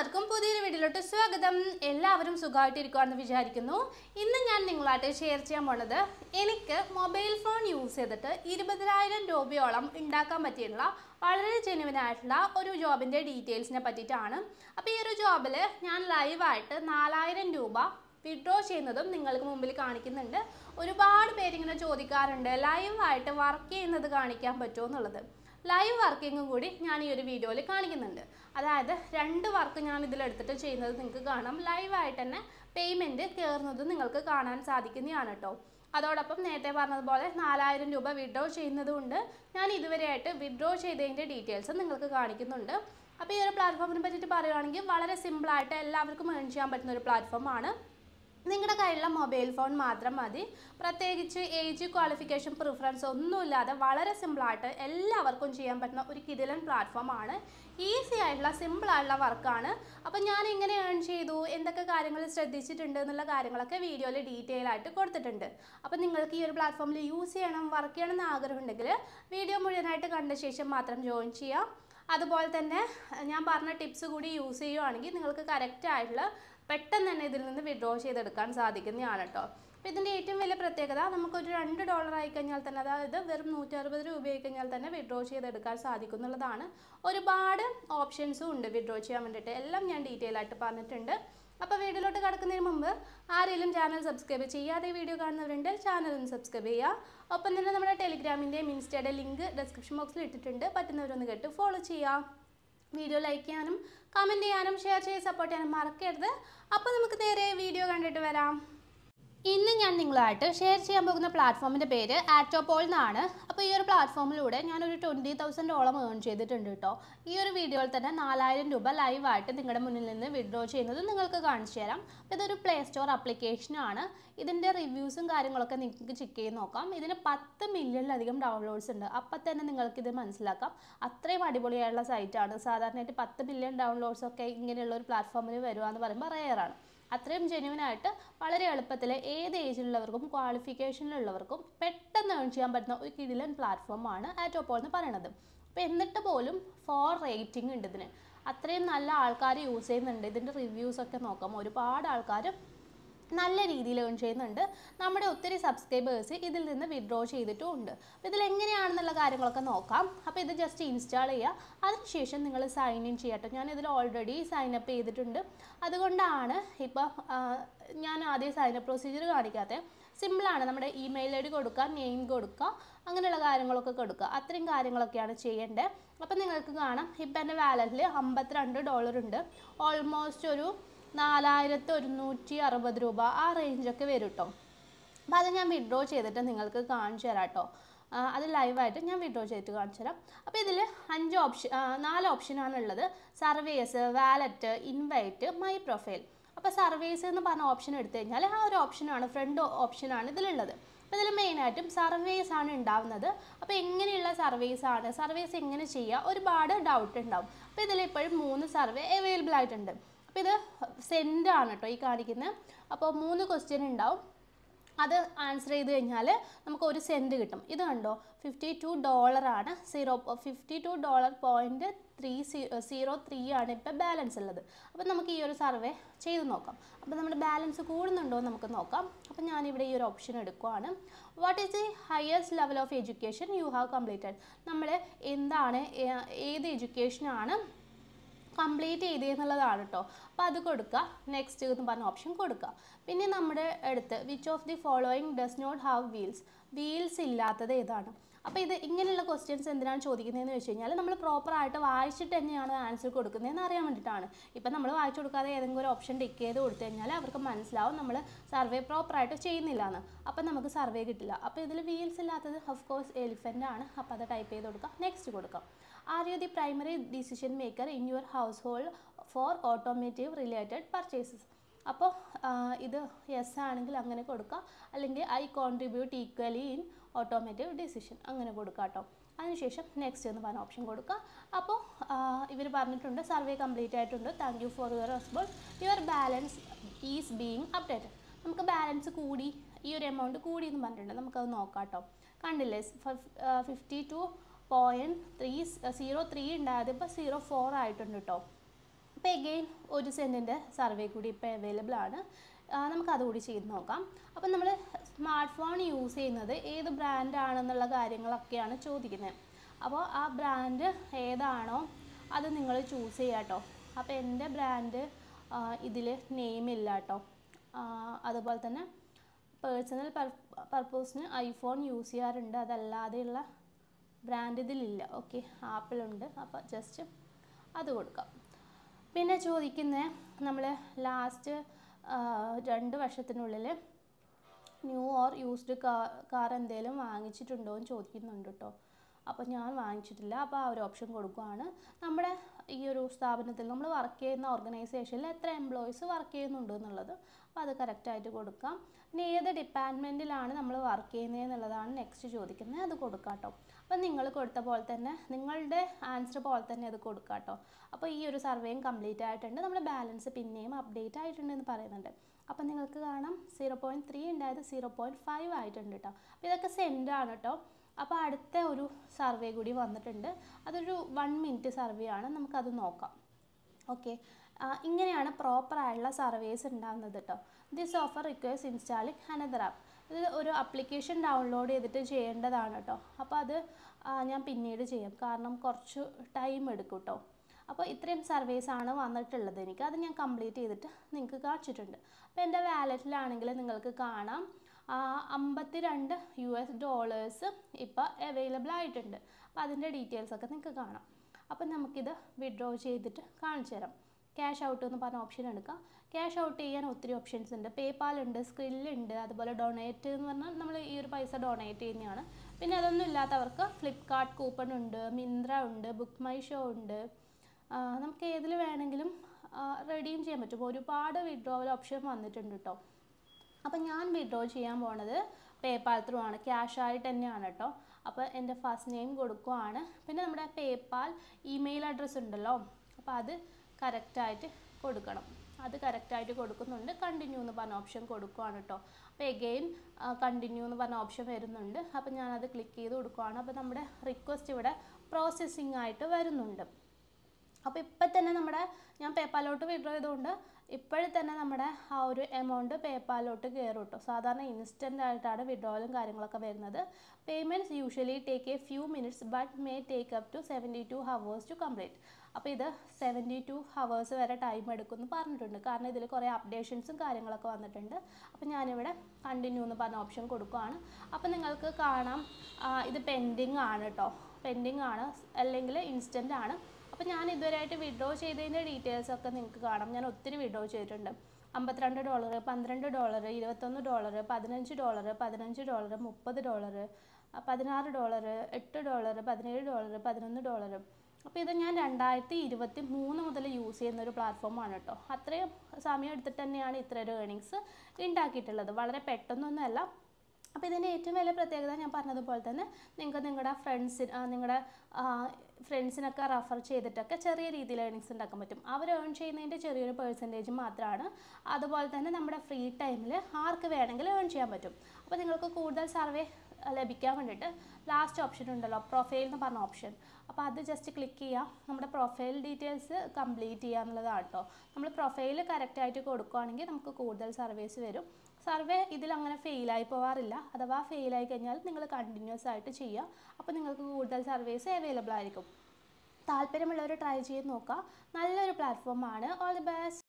എല്ലാവർക്കും പുതിയൊരു വീഡിയോയിലോട്ട് സ്വാഗതം എല്ലാവരും സുഖമായിട്ടിരിക്കുവാണെന്ന് വിചാരിക്കുന്നു ഇന്ന് ഞാൻ നിങ്ങളായിട്ട് ഷെയർ ചെയ്യാൻ പോണത് എനിക്ക് മൊബൈൽ ഫോൺ യൂസ് ചെയ്തിട്ട് ഇരുപതിനായിരം രൂപയോളം ഉണ്ടാക്കാൻ പറ്റിയിട്ടുള്ള വളരെ ജെനുവിൻ ആയിട്ടുള്ള ഒരു ജോബിൻ്റെ ഡീറ്റെയിൽസിനെ പറ്റിയിട്ടാണ് അപ്പോൾ ഈ ഒരു ജോബിൽ ഞാൻ ലൈവായിട്ട് നാലായിരം രൂപ വിഡ്രോ ചെയ്യുന്നതും നിങ്ങൾക്ക് മുമ്പിൽ കാണിക്കുന്നുണ്ട് ഒരുപാട് പേരിങ്ങനെ ചോദിക്കാറുണ്ട് ലൈവായിട്ട് വർക്ക് ചെയ്യുന്നത് കാണിക്കാൻ പറ്റുമോ എന്നുള്ളത് ലൈവ് വർക്കിങ്ങും കൂടി ഞാൻ ഈ ഒരു വീഡിയോയിൽ കാണിക്കുന്നുണ്ട് അതായത് രണ്ട് വർക്ക് ഞാൻ ഇതിലെടുത്തിട്ട് ചെയ്യുന്നത് നിങ്ങൾക്ക് കാണാം ലൈവായിട്ട് തന്നെ പേയ്മെൻറ്റ് കയറുന്നത് നിങ്ങൾക്ക് കാണാൻ സാധിക്കുന്നതാണ് കേട്ടോ അതോടൊപ്പം നേരത്തെ പറഞ്ഞതുപോലെ നാലായിരം രൂപ വിഡ്രോ ചെയ്യുന്നതുകൊണ്ട് ഞാൻ ഇതുവരെയായിട്ട് വിഡ്രോ ചെയ്തതിൻ്റെ ഡീറ്റെയിൽസ് നിങ്ങൾക്ക് കാണിക്കുന്നുണ്ട് അപ്പോൾ ഈ ഒരു പ്ലാറ്റ്ഫോമിനെ പറ്റിയിട്ട് പറയുകയാണെങ്കിൽ വളരെ സിമ്പിളായിട്ട് എല്ലാവർക്കും ഏൺ ചെയ്യാൻ പറ്റുന്ന ഒരു പ്ലാറ്റ്ഫോമാണ് നിങ്ങളുടെ കയ്യിലുള്ള മൊബൈൽ ഫോൺ മാത്രം മതി പ്രത്യേകിച്ച് ഏജ് ക്വാളിഫിക്കേഷൻ പ്രിഫറൻസ് ഒന്നുമില്ലാതെ വളരെ സിമ്പിളായിട്ട് എല്ലാവർക്കും ചെയ്യാൻ പറ്റുന്ന ഒരു കിടിലൻ പ്ലാറ്റ്ഫോമാണ് ഈസി ആയിട്ടുള്ള സിമ്പിൾ ആയിട്ടുള്ള വർക്കാണ് അപ്പം ഞാൻ എങ്ങനെ ഏൺ ചെയ്തു എന്തൊക്കെ കാര്യങ്ങൾ ശ്രദ്ധിച്ചിട്ടുണ്ട് എന്നുള്ള കാര്യങ്ങളൊക്കെ വീഡിയോയിൽ ഡീറ്റെയിൽ ആയിട്ട് കൊടുത്തിട്ടുണ്ട് അപ്പം നിങ്ങൾക്ക് ഈ ഒരു പ്ലാറ്റ്ഫോമിൽ യൂസ് ചെയ്യണം വർക്ക് ചെയ്യണം എന്ന് ആഗ്രഹമുണ്ടെങ്കിൽ വീഡിയോ മുഴുവനായിട്ട് കണ്ട ശേഷം മാത്രം ജോയിൻ ചെയ്യാം അതുപോലെ തന്നെ ഞാൻ പറഞ്ഞ ടിപ്സ് കൂടി യൂസ് ചെയ്യുവാണെങ്കിൽ നിങ്ങൾക്ക് കറക്റ്റ് ആയിട്ടുള്ള പെട്ടെന്ന് തന്നെ ഇതിൽ നിന്ന് വിഡ്രോ ചെയ്തെടുക്കാൻ സാധിക്കുന്നതാണ് കേട്ടോ അപ്പോൾ ഇതിൻ്റെ ഏറ്റവും വലിയ പ്രത്യേകത നമുക്കൊരു രണ്ട് ഡോളർ ആയി കഴിഞ്ഞാൽ തന്നെ അതായത് വെറും നൂറ്റി അറുപത് രൂപ ആയി കഴിഞ്ഞാൽ തന്നെ വിഡ്രോ ചെയ്തെടുക്കാൻ സാധിക്കും എന്നുള്ളതാണ് ഒരുപാട് ഓപ്ഷൻസും ഉണ്ട് വിഡ്രോ ചെയ്യാൻ വേണ്ടിയിട്ട് എല്ലാം ഞാൻ ഡീറ്റെയിൽ ആയിട്ട് പറഞ്ഞിട്ടുണ്ട് അപ്പോൾ വീഡിയോയിലോട്ട് കിടക്കുന്നതിന് മുമ്പ് ആരെങ്കിലും ചാനൽ സബ്സ്ക്രൈബ് ചെയ്യാതെ വീഡിയോ കാണുന്നവരുണ്ട് ചാനലും സബ്സ്ക്രൈബ് ചെയ്യുക ഒപ്പം തന്നെ നമ്മുടെ ടെലിഗ്രാമിൻ്റെയും ഇൻസ്റ്റയുടെ ലിങ്ക് ഡിസ്ക്രിപ്ഷൻ ബോക്സിൽ ഇട്ടിട്ടുണ്ട് പറ്റുന്നവരൊന്ന് കേട്ട് ഫോളോ ചെയ്യാം വീഡിയോ ലൈക്ക് ചെയ്യാനും കമൻറ്റ് ചെയ്യാനും ഷെയർ ചെയ്ത് സപ്പോർട്ട് ചെയ്യാനും മറക്കരുത് അപ്പോൾ നമുക്ക് നേരെ വീഡിയോ കണ്ടിട്ട് വരാം ഇന്ന് ഞാൻ നിങ്ങളായിട്ട് ഷെയർ ചെയ്യാൻ പോകുന്ന പ്ലാറ്റ്ഫോമിൻ്റെ പേര് ആറ്റോപോൾ എന്നാണ് അപ്പോൾ ഈ ഒരു പ്ലാറ്റ്ഫോമിലൂടെ ഞാനൊരു ട്വൻറ്റി തൗസൻഡോളം ഏൺ ചെയ്തിട്ടുണ്ട് കേട്ടോ ഈ ഒരു വീഡിയോയിൽ തന്നെ നാലായിരം രൂപ ലൈവായിട്ട് നിങ്ങളുടെ മുന്നിൽ നിന്ന് വിഡ്രോ ചെയ്യുന്നത് നിങ്ങൾക്ക് കാണിച്ചു തരാം അപ്പോൾ ഇതൊരു പ്ലേ സ്റ്റോർ ആപ്ലിക്കേഷനാണ് ഇതിൻ്റെ റിവ്യൂസും കാര്യങ്ങളൊക്കെ നിങ്ങൾക്ക് ചെക്ക് ചെയ്ത് നോക്കാം ഇതിന് പത്ത് മില്യണിലധികം ഡൗൺലോഡ്സ് ഉണ്ട് അപ്പം തന്നെ നിങ്ങൾക്കിത് മനസ്സിലാക്കാം അത്രയും അടിപൊളിയായുള്ള സൈറ്റാണ് സാധാരണയായിട്ട് പത്ത് മില്യൺ ഡൗൺലോഡ്സ് ഒക്കെ ഇങ്ങനെയുള്ള ഒരു പ്ലാറ്റ്ഫോമിൽ വരുക എന്ന് പറയുമ്പോൾ റെയറാണ് അത്രയും ജെന്യുവനായിട്ട് വളരെ എളുപ്പത്തിൽ ഏത് ഏജിലുള്ളവർക്കും ക്വാളിഫിക്കേഷനിലുള്ളവർക്കും പെട്ടെന്ന് ഏൺ ചെയ്യാൻ പറ്റുന്ന ഒരു കിടിലൻ പ്ലാറ്റ്ഫോമാണ് ആറ്റോപ്പോൾ എന്ന് പറയുന്നത് അപ്പോൾ എന്നിട്ട് പോലും ഫോർ റേറ്റിംഗ് ഉണ്ട് ഇതിന് അത്രയും നല്ല ആൾക്കാർ യൂസ് ചെയ്യുന്നുണ്ട് ഇതിൻ്റെ റിവ്യൂസൊക്കെ നോക്കാം ഒരുപാട് ആൾക്കാർ നല്ല രീതിയിൽ ഏൺ ചെയ്യുന്നുണ്ട് നമ്മുടെ ഒത്തിരി സബ്സ്ക്രൈബേഴ്സ് ഇതിൽ നിന്ന് വിഡ്രോ ചെയ്തിട്ടും ഉണ്ട് അപ്പോൾ ഇതിൽ എങ്ങനെയാണെന്നുള്ള കാര്യങ്ങളൊക്കെ നോക്കാം അപ്പോൾ ഇത് ജസ്റ്റ് ഇൻസ്റ്റാൾ ചെയ്യുക അതിനുശേഷം നിങ്ങൾ സൈൻ ഇൻ ചെയ്യട്ടോ ഞാൻ ഇതിൽ ഓൾറെഡി സൈൻ അപ്പ് ചെയ്തിട്ടുണ്ട് അതുകൊണ്ടാണ് ഇപ്പോൾ ഞാൻ ആദ്യം സൈൻ അപ്പ് പ്രൊസീജിയർ കാണിക്കാത്തത് സിമ്പിളാണ് നമ്മുടെ ഇമെയിൽ ഐ ഡി കൊടുക്കുക നെയിം കൊടുക്കുക അങ്ങനെയുള്ള കാര്യങ്ങളൊക്കെ കൊടുക്കുക അത്രയും കാര്യങ്ങളൊക്കെയാണ് ചെയ്യേണ്ടത് അപ്പോൾ നിങ്ങൾക്ക് കാണാം ഇപ്പം എൻ്റെ വാലറ്റിൽ അമ്പത്തിരണ്ട് ഡോളർ ഉണ്ട് ഓൾമോസ്റ്റ് ഒരു നാലായിരത്തി ഒരുന്നൂറ്റി അറുപത് രൂപ ആ റേഞ്ചൊക്കെ വരും കേട്ടോ അപ്പോൾ അത് ഞാൻ വിഡ്രോ ചെയ്തിട്ട് നിങ്ങൾക്ക് കാണിച്ചു തരാം കേട്ടോ അത് ലൈവായിട്ട് ഞാൻ വിഡ്രോ ചെയ്തിട്ട് കാണിച്ചു തരാം അപ്പോൾ ഇതിൽ അഞ്ച് ഓപ്ഷൻ നാല് ഓപ്ഷനാണ് ഉള്ളത് surveys wallet invite my profile അപ്പോൾ സർവേസ് എന്ന് പറഞ്ഞ ഓപ്ഷൻ എടുത്തു കഴിഞ്ഞാൽ ആ ഒരു ഓപ്ഷനാണ് ഫ്രണ്ട് ഓപ്ഷനാണ് ഇതിലുള്ളത് അപ്പോൾ ഇതിൽ മെയിനായിട്ടും സർവേസ് ആണ് ഉണ്ടാവുന്നത് അപ്പോൾ എങ്ങനെയുള്ള സർവേസ് ആണ് സർവേസ് എങ്ങനെ ചെയ്യുക ഒരുപാട് ഡൗട്ട് ഉണ്ടാവും അപ്പോൾ ഇതിൽ ഇപ്പോഴും മൂന്ന് സർവേ അവൈലബിൾ ആയിട്ടുണ്ട് അപ്പോൾ ഇത് സെൻഡ് ആണ് കേട്ടോ ഈ കാണിക്കുന്നത് അപ്പോൾ മൂന്ന് ക്വസ്റ്റ്യൻ ഉണ്ടാവും അത് ആൻസർ ചെയ്ത് കഴിഞ്ഞാൽ നമുക്ക് ഒരു സെൻറ്റ് കിട്ടും ഇത് കണ്ടോ ഫിഫ്റ്റി ടു ഡോളറാണ് zero fifty two dollar point three zero three ആണ് ഇപ്പോൾ ബാലൻസ് ഉള്ളത് അപ്പോൾ നമുക്ക് ഈ ഒരു സർവേ ചെയ്ത് നോക്കാം അപ്പോൾ നമ്മുടെ ബാലൻസ് കൂടുന്നുണ്ടോ എന്ന് നമുക്ക് നോക്കാം അപ്പോൾ ഞാനിവിടെ ഈ ഒരു ഓപ്ഷൻ എടുക്കുവാണ് what is the highest level of education you have completed നമ്മൾ എന്താണ് ഏത് എഡ്യൂക്കേഷനാണ് കംപ്ലീറ്റ് ചെയ്തെന്നുള്ളതാണ് കേട്ടോ അപ്പോൾ അത് കൊടുക്കുക നെക്സ്റ്റ് എന്ന് പറഞ്ഞ ഓപ്ഷൻ കൊടുക്കുക പിന്നെ നമ്മുടെ അടുത്ത് which of the following does not have wheels wheels ഇല്ലാത്തത് ഏതാണ് അപ്പോൾ ഇത് ഇങ്ങനെയുള്ള ക്വസ്റ്റ്യൻസ് എന്തിനാണ് ചോദിക്കുന്നതെന്ന് വെച്ച് കഴിഞ്ഞാൽ നമ്മൾ പ്രോപ്പറായിട്ട് വായിച്ചിട്ട് തന്നെയാണ് ആൻസർ കൊടുക്കുന്നതെന്ന് അറിയാൻ വേണ്ടിയിട്ടാണ് ഇപ്പം നമ്മൾ വായിച്ചു കൊടുക്കാതെ ഏതെങ്കിലും ഒരു ഓപ്ഷൻ ടിക്ക് ചെയ്ത് കൊടുത്തു കഴിഞ്ഞാൽ അവർക്ക് മനസ്സിലാവും നമ്മൾ സർവേ പ്രോപ്പറായിട്ട് ചെയ്യുന്നില്ല എന്ന് അപ്പം നമുക്ക് സർവേ കിട്ടില്ല അപ്പോൾ ഇതിൽ വീൽസ് ഇല്ലാത്തത് ഓഫ് കോഴ്സ് എലിഫൻ്റ് ആണ് അപ്പോൾ അത് ടൈപ്പ് ചെയ്ത് കൊടുക്കാം നെക്സ്റ്റ് കൊടുക്കാം are you the primary decision maker in your household for automotive related purchases അപ്പോൾ ഇത് യെസ് ആണെങ്കിൽ അങ്ങനെ കൊടുക്കുക അല്ലെങ്കിൽ I contribute equally in automotive decision അങ്ങനെ കൊടുക്കുക കേട്ടോ അതിനുശേഷം നെക്സ്റ്റ് എന്ന് പറഞ്ഞ ഓപ്ഷൻ കൊടുക്കുക അപ്പോൾ ഇവർ പറഞ്ഞിട്ടുണ്ട് സർവേ കംപ്ലീറ്റ് ആയിട്ടുണ്ട് thank you for your response your balance is being updated നമുക്ക് ബാലൻസ് കൂടി ഈ ഒരു എമൗണ്ട് കൂടി എന്ന് പറഞ്ഞിട്ടുണ്ട് നമുക്കത് നോക്കാം കേട്ടോ കണ്ടില്ലേ fifty two point three zero three ഉണ്ടായത് ഇപ്പോൾ സീറോ ഫോർ ആയിട്ടുണ്ട് കേട്ടോ അപ്പോൾ എഗെയിൻ ഒരു സെൻറ്റിൻ്റെ സർവേ കൂടി ഇപ്പോൾ അവൈലബിൾ ആണ് ആ, നമുക്ക് അതുകൂടി ചെയ്ത് നോക്കാം അപ്പം നമ്മൾ സ്മാർട്ട് ഫോൺ യൂസ് ചെയ്യുന്നത് ഏത് ബ്രാൻഡാണെന്നുള്ള കാര്യങ്ങളൊക്കെയാണ് ചോദിക്കുന്നത് അപ്പോൾ ആ ബ്രാൻഡ് ഏതാണോ അത് നിങ്ങൾ ചൂസ് ചെയ്യുക കേട്ടോ അപ്പോൾ എൻ്റെ ബ്രാൻഡ് ഇതിൽ നെയിം ഇല്ല കേട്ടോ അതുപോലെ തന്നെ പേഴ്സണൽ പർപ്പസിന് ഐഫോൺ യൂസ് ചെയ്യാറുണ്ട് അതല്ലാതെയുള്ള ബ്രാൻഡ് ഇതിലില്ല ഓക്കെ ആപ്പിളുണ്ട് അപ്പോൾ ജസ്റ്റ് അത് കൊടുക്കാം പിന്നെ ചോദിക്കുന്നത് നമ്മൾ ലാസ്റ്റ് രണ്ട് വർഷത്തിനുള്ളിൽ new or used car car എന്തെങ്കിലും വാങ്ങിച്ചിട്ടുണ്ടോ എന്ന് ചോദിക്കുന്നുണ്ട് കേട്ടോ അപ്പോൾ ഞാൻ വാങ്ങിച്ചിട്ടില്ല അപ്പോൾ ആ ഒരു ഓപ്ഷൻ കൊടുക്കുകയാണ് നമ്മുടെ ഈ ഒരു സ്ഥാപനത്തിൽ നമ്മൾ വർക്ക് ചെയ്യുന്ന ഓർഗനൈസേഷനിൽ എത്ര എംപ്ലോയീസ് വർക്ക് ചെയ്യുന്നുണ്ട് എന്നുള്ളത് അപ്പോൾ അത് കറക്റ്റായിട്ട് കൊടുക്കാം ഇനി ഏത് ഡിപ്പാർട്ട്മെൻറ്റിലാണ് നമ്മൾ വർക്ക് ചെയ്യുന്നത് എന്നുള്ളതാണ് നെക്സ്റ്റ് ചോദിക്കുന്നത് അത് കൊടുക്കാം കേട്ടോ അപ്പോൾ നിങ്ങൾ കൊടുത്ത പോലെ തന്നെ നിങ്ങളുടെ ആൻസർ പോലെ തന്നെ അത് കൊടുക്കാം കേട്ടോ അപ്പോൾ ഈ ഒരു സർവേയും കംപ്ലീറ്റ് ആയിട്ടുണ്ട് നമ്മുടെ ബാലൻസ് പിന്നെയും അപ്ഡേറ്റ് ആയിട്ടുണ്ട് എന്ന് പറയുന്നുണ്ട് അപ്പോൾ നിങ്ങൾക്ക് കാണാം സീറോ പോയിൻറ്റ് ത്രീ ഉണ്ടായത് സീറോ പോയിൻറ്റ് ഫൈവ് ആയിട്ടുണ്ട് കേട്ടോ അപ്പോൾ ഇതൊക്കെ സെൻഡ് ആണ് കേട്ടോ അപ്പോൾ അടുത്ത ഒരു സർവേ കൂടി വന്നിട്ടുണ്ട് അതൊരു വൺ മിനിറ്റ് സർവേ ആണ് നമുക്കത് നോക്കാം ഓക്കെ ഇങ്ങനെയാണ് പ്രോപ്പർ ആയിട്ടുള്ള സർവേസ് ഉണ്ടാകുന്നത് കേട്ടോ this offer requires installing another app ഇത് ഒരു ആപ്ലിക്കേഷൻ ഡൗൺലോഡ് ചെയ്തിട്ട് ചെയ്യേണ്ടതാണ് കേട്ടോ അപ്പോൾ അത് ആ, ഞാൻ പിന്നീട് ചെയ്യാം കാരണം കുറച്ച് ടൈം എടുക്കും കേട്ടോ അപ്പോൾ ഇത്രയും സർവേസ് ആണ് വന്നിട്ടുള്ളത് എനിക്ക് അത് ഞാൻ കംപ്ലീറ്റ് ചെയ്തിട്ട് നിങ്ങൾക്ക് കാണിച്ചിട്ടുണ്ട് അപ്പോൾ എൻ്റെ വാലറ്റിലാണെങ്കിൽ നിങ്ങൾക്ക് കാണാം അമ്പത്തി രണ്ട് യു എസ് ഡോളേഴ്സ് ഇപ്പോൾ അവൈലബിൾ ആയിട്ടുണ്ട് അപ്പോൾ അതിൻ്റെ ഡീറ്റെയിൽസ് ഒക്കെ നിങ്ങൾക്ക് കാണാം അപ്പോൾ നമുക്കിത് വിഡ്രോ ചെയ്തിട്ട് കാണിച്ചു തരാം ക്യാഷ് ഔട്ട് എന്ന് പറഞ്ഞ ഓപ്ഷൻ എടുക്കാം ക്യാഷ് ഔട്ട് ചെയ്യാൻ ഒത്തിരി ഓപ്ഷൻസ് ഉണ്ട് പേപാൽ ഉണ്ട് സ്ക്രില്ലുണ്ട് അതുപോലെ ഡൊണേറ്റ് എന്ന് പറഞ്ഞാൽ നമ്മൾ ഈ ഒരു പൈസ ഡൊണേറ്റ് ചെയ്യുന്നതാണ് പിന്നെ അതൊന്നും ഇല്ലാത്തവർക്ക് ഫ്ലിപ്കാർട്ട് കൂപ്പൺ ഉണ്ട് മിന്ത്ര ഉണ്ട് ബുക്ക് മൈ ഷോ ഉണ്ട് ആ, നമുക്ക് ഏതിൽ വേണമെങ്കിലും റെഡീം ചെയ്യാൻ പറ്റും ഒരുപാട് വിഡ്രോവൽ ഓപ്ഷൻ വന്നിട്ടുണ്ട് കേട്ടോ അപ്പം ഞാൻ വിഡ്രോ ചെയ്യാൻ പോണത് പേപ്പാൽ ത്രൂ ആണ് ക്യാഷ് ആയിട്ട് തന്നെയാണ് കേട്ടോ അപ്പോൾ എൻ്റെ ഫസ്റ്റ് നെയിം കൊടുക്കുവാണ് പിന്നെ നമ്മുടെ പേപ്പാൽ ഇമെയിൽ അഡ്രസ്സ് ഉണ്ടല്ലോ അപ്പോൾ അത് കറക്റ്റായിട്ട് കൊടുക്കണം അത് കറക്റ്റായിട്ട് കൊടുക്കുന്നുണ്ട് കണ്ടിന്യൂ എന്ന് പറഞ്ഞ ഓപ്ഷൻ കൊടുക്കുവാണ് കേട്ടോ അപ്പോൾ എഗെയിൻ കണ്ടിന്യൂ എന്ന് പറഞ്ഞ ഓപ്ഷൻ വരുന്നുണ്ട് അപ്പോൾ ഞാനത് ക്ലിക്ക് ചെയ്ത് കൊടുക്കുവാണ് അപ്പോൾ നമ്മുടെ റിക്വസ്റ്റ് ഇവിടെ പ്രോസസ്സിങ് ആയിട്ട് വരുന്നുണ്ട് അപ്പോൾ ഇപ്പം തന്നെ നമ്മുടെ ഞാൻ പേപ്പാലോട്ട് വിഡ്രോ ചെയ്തുകൊണ്ട് ഇപ്പോഴും തന്നെ നമ്മുടെ ആ ഒരു എമൗണ്ട് പേപ്പാലോട്ട് കയറും കേട്ടോ സാധാരണ ഇൻസ്റ്റൻ്റ് ആയിട്ടാണ് വിഡ്രോവലും കാര്യങ്ങളൊക്കെ വരുന്നത് payments usually take a few minutes but may take up to seventy two hours to complete അപ്പോൾ ഇത് സെവൻറ്റി ടു ഹവേഴ്സ് വരെ ടൈം എടുക്കുമെന്ന് പറഞ്ഞിട്ടുണ്ട് കാരണം ഇതിൽ കുറേ അപ്ഡേഷൻസും കാര്യങ്ങളൊക്കെ വന്നിട്ടുണ്ട് അപ്പോൾ ഞാനിവിടെ കണ്ടിന്യൂ എന്ന് പറഞ്ഞ ഓപ്ഷൻ കൊടുക്കുകയാണ് അപ്പോൾ നിങ്ങൾക്ക് കാണാം ആ, ഇത് പെൻഡിങ് ആണ് കേട്ടോ പെൻഡിങ് ആണ് അല്ലെങ്കിൽ ഇൻസ്റ്റൻ്റ് ആണ് അപ്പോൾ ഞാൻ ഇതുവരെയായിട്ട് വിഡ്രോ ചെയ്തതിൻ്റെ ഡീറ്റെയിൽസ് ഒക്കെ നിങ്ങൾക്ക് കാണാം ഞാൻ ഒത്തിരി വിഡ്രോ ചെയ്തിട്ടുണ്ട് അമ്പത്തിരണ്ട് ഡോളർ പന്ത്രണ്ട് ഡോളർ ഇരുപത്തൊന്ന് ഡോളർ പതിനഞ്ച് ഡോളർ പതിനഞ്ച് ഡോളർ മുപ്പത് ഡോളർ പതിനാറ് ഡോളർ എട്ട് ഡോളർ പതിനേഴ് ഡോളർ പതിനൊന്ന് ഡോളർ അപ്പോൾ ഇത് ഞാൻ രണ്ടായിരത്തി ഇരുപത്തി മൂന്ന് മുതൽ യൂസ് ചെയ്യുന്ന ഒരു പ്ലാറ്റ്ഫോമാണ് കേട്ടോ അത്രയും സമയം എടുത്തിട്ട് തന്നെയാണ് ഇത്ര ഒരു ഏണിങ്സ് ഉണ്ടാക്കിയിട്ടുള്ളത് വളരെ പെട്ടെന്നൊന്നുമല്ല അപ്പോൾ ഇതിൻ്റെ ഏറ്റവും വലിയ പ്രത്യേകത ഞാൻ പറഞ്ഞതുപോലെ തന്നെ നിങ്ങൾക്ക് നിങ്ങളുടെ ഫ്രണ്ട്സിന് നിങ്ങളുടെ ഫ്രണ്ട്സിനൊക്കെ റെഫർ ചെയ്തിട്ടൊക്കെ ചെറിയ രീതിയിൽ ഏണിങ്സ് ഉണ്ടാക്കാൻ പറ്റും അവർ ഏൺ ചെയ്യുന്നതിൻ്റെ ചെറിയൊരു പേഴ്സൻറ്റേജ് മാത്രമാണ് അതുപോലെ തന്നെ നമ്മുടെ ഫ്രീ ടൈമിൽ ആർക്ക് വേണമെങ്കിലും ഏൺ ചെയ്യാൻ പറ്റും അപ്പോൾ നിങ്ങൾക്ക് കൂടുതൽ സർവേ ലഭിക്കാൻ വേണ്ടിയിട്ട് ലാസ്റ്റ് ഓപ്ഷൻ ഉണ്ടല്ലോ പ്രൊഫൈൽ എന്ന് പറഞ്ഞ ഓപ്ഷൻ അപ്പോൾ അത് ജസ്റ്റ് ക്ലിക്ക് ചെയ്യുക നമ്മുടെ പ്രൊഫൈൽ ഡീറ്റെയിൽസ് കംപ്ലീറ്റ് ചെയ്യുക എന്നുള്ളതാണ് കേട്ടോ നമ്മൾ പ്രൊഫൈൽ കറക്റ്റായിട്ട് കൊടുക്കുകയാണെങ്കിൽ നമുക്ക് കൂടുതൽ സർവീസ് വരും സർവേ ഇതിൽ അങ്ങനെ ഫെയിലായി പോവാറില്ല അഥവാ ഫെയിലായി കഴിഞ്ഞാൽ നിങ്ങൾ കണ്ടിന്യൂസ് ആയിട്ട് ചെയ്യുക അപ്പോൾ നിങ്ങൾക്ക് കൂടുതൽ സർവീസ് അവൈലബിൾ ആയിരിക്കും താല്പര്യമുള്ളവർ ട്രൈ ചെയ്ത് നോക്കുക നല്ലൊരു പ്ലാറ്റ്ഫോമാണ് ഓൾ ദി ബെസ്റ്റ്